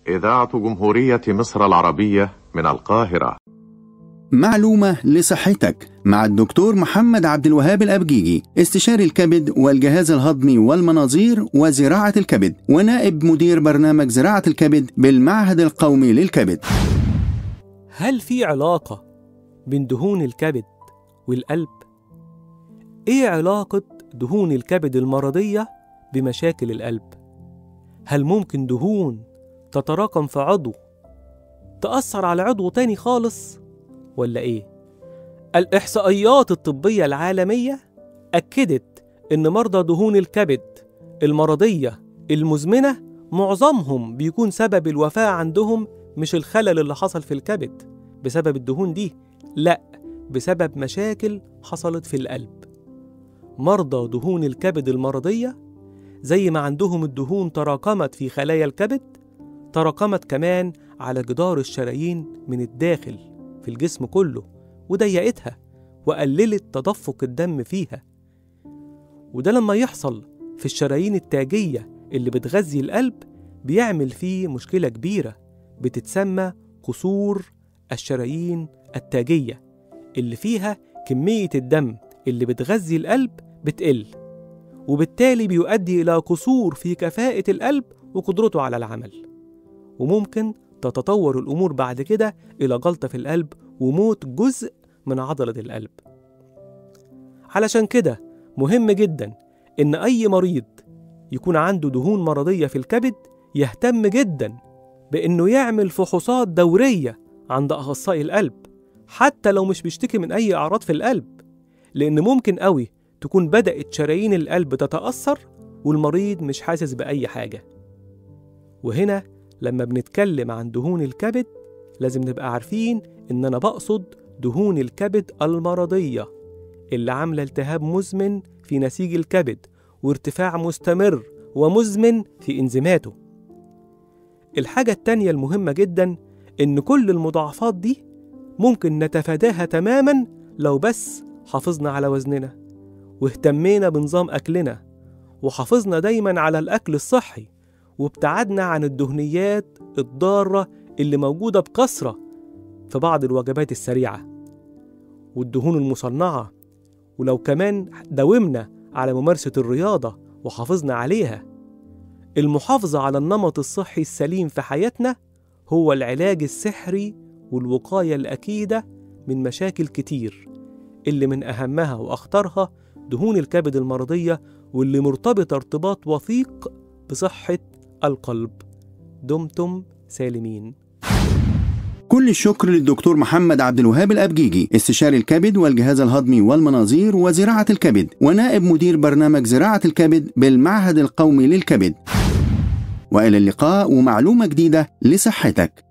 إذاعة جمهورية مصر العربية من القاهرة معلومة لصحتك مع الدكتور محمد عبد الوهاب الأبجيجي استشاري الكبد والجهاز الهضمي والمناظير وزراعة الكبد ونائب مدير برنامج زراعة الكبد بالمعهد القومي للكبد هل في علاقة بين دهون الكبد والقلب؟ إيه علاقة دهون الكبد المرضية بمشاكل القلب؟ هل ممكن دهون تتراكم في عضو تأثر على عضو تاني خالص؟ ولا إيه؟ الإحصائيات الطبية العالمية أكدت إن مرضى دهون الكبد المرضية المزمنة معظمهم بيكون سبب الوفاة عندهم مش الخلل اللي حصل في الكبد بسبب الدهون دي لأ بسبب مشاكل حصلت في القلب مرضى دهون الكبد المرضية زي ما عندهم الدهون تراكمت في خلايا الكبد تراكمت كمان على جدار الشرايين من الداخل في الجسم كله وضيقتها وقللت تدفق الدم فيها وده لما يحصل في الشرايين التاجية اللي بتغذي القلب بيعمل فيه مشكلة كبيرة بتتسمى قصور الشرايين التاجية اللي فيها كمية الدم اللي بتغذي القلب بتقل وبالتالي بيؤدي إلى قصور في كفاءة القلب وقدرته على العمل وممكن تتطور الأمور بعد كده إلى جلطة في القلب وموت جزء من عضلة القلب علشان كده مهم جدا إن أي مريض يكون عنده دهون مرضية في الكبد يهتم جدا بإنه يعمل فحوصات دورية عند أخصائي القلب حتى لو مش بيشتكي من أي أعراض في القلب لأن ممكن قوي تكون بدأت شرايين القلب تتأثر والمريض مش حاسس بأي حاجة وهنا لما بنتكلم عن دهون الكبد لازم نبقى عارفين إن أنا بقصد دهون الكبد المرضية اللي عاملة التهاب مزمن في نسيج الكبد وارتفاع مستمر ومزمن في إنزيماته الحاجة التانية المهمة جدا إن كل المضاعفات دي ممكن نتفاداها تماما لو بس حافظنا على وزننا واهتمينا بنظام أكلنا وحافظنا دايما على الأكل الصحي وابتعدنا عن الدهنيات الضارة اللي موجودة بكثرة في بعض الوجبات السريعة والدهون المصنعة ولو كمان داومنا على ممارسة الرياضة وحافظنا عليها المحافظة على النمط الصحي السليم في حياتنا هو العلاج السحري والوقاية الأكيدة من مشاكل كتير اللي من أهمها وأخطرها دهون الكبد المرضية واللي مرتبطة ارتباط وثيق بصحة القلب دمتم سالمين كل الشكر للدكتور محمد عبد الوهاب الأبجيجي استشاري الكبد والجهاز الهضمي والمناظير وزراعة الكبد ونائب مدير برنامج زراعة الكبد بالمعهد القومي للكبد وإلى اللقاء ومعلومة جديدة لصحتك